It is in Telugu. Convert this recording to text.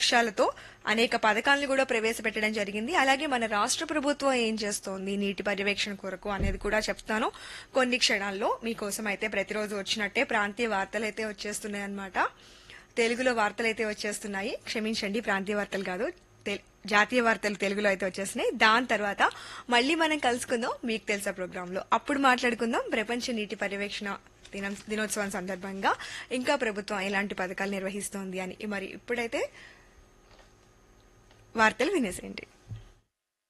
లక్ష్యాలతో అనేక పథకాలను కూడా ప్రవేశపెట్టడం జరిగింది అలాగే మన రాష్ట్ర ప్రభుత్వం ఏం చేస్తోంది నీటి పర్యవేక్షణ కొరకు అనేది కూడా చెప్తాను కొన్ని క్షణాల్లో మీకోసం అయితే ప్రతిరోజు వచ్చినట్టే ప్రాంతీయ వార్తలు అయితే వచ్చేస్తున్నాయి అన్నమాట తెలుగులో వార్తలు అయితే వచ్చేస్తున్నాయి క్షమించండి ప్రాంతీయ వార్తలు కాదు తె- జాతీయ వార్తలు తెలుగులో అయితే వచ్చేస్తున్నాయి దాని తర్వాత మళ్ళీ మనం కలుసుకుందాం మీకు తెలుసా ప్రోగ్రామ్ లో అప్పుడు మాట్లాడుకుందాం ప్రపంచ నీటి పర్యవేక్షణ దినం దినోత్సవం సందర్భంగా ఇంకా ప్రభుత్వం ఎలాంటి పథకాలు నిర్వహిస్తోంది అని మరి ఇప్పుడైతే వార్తలు వినేసేయండి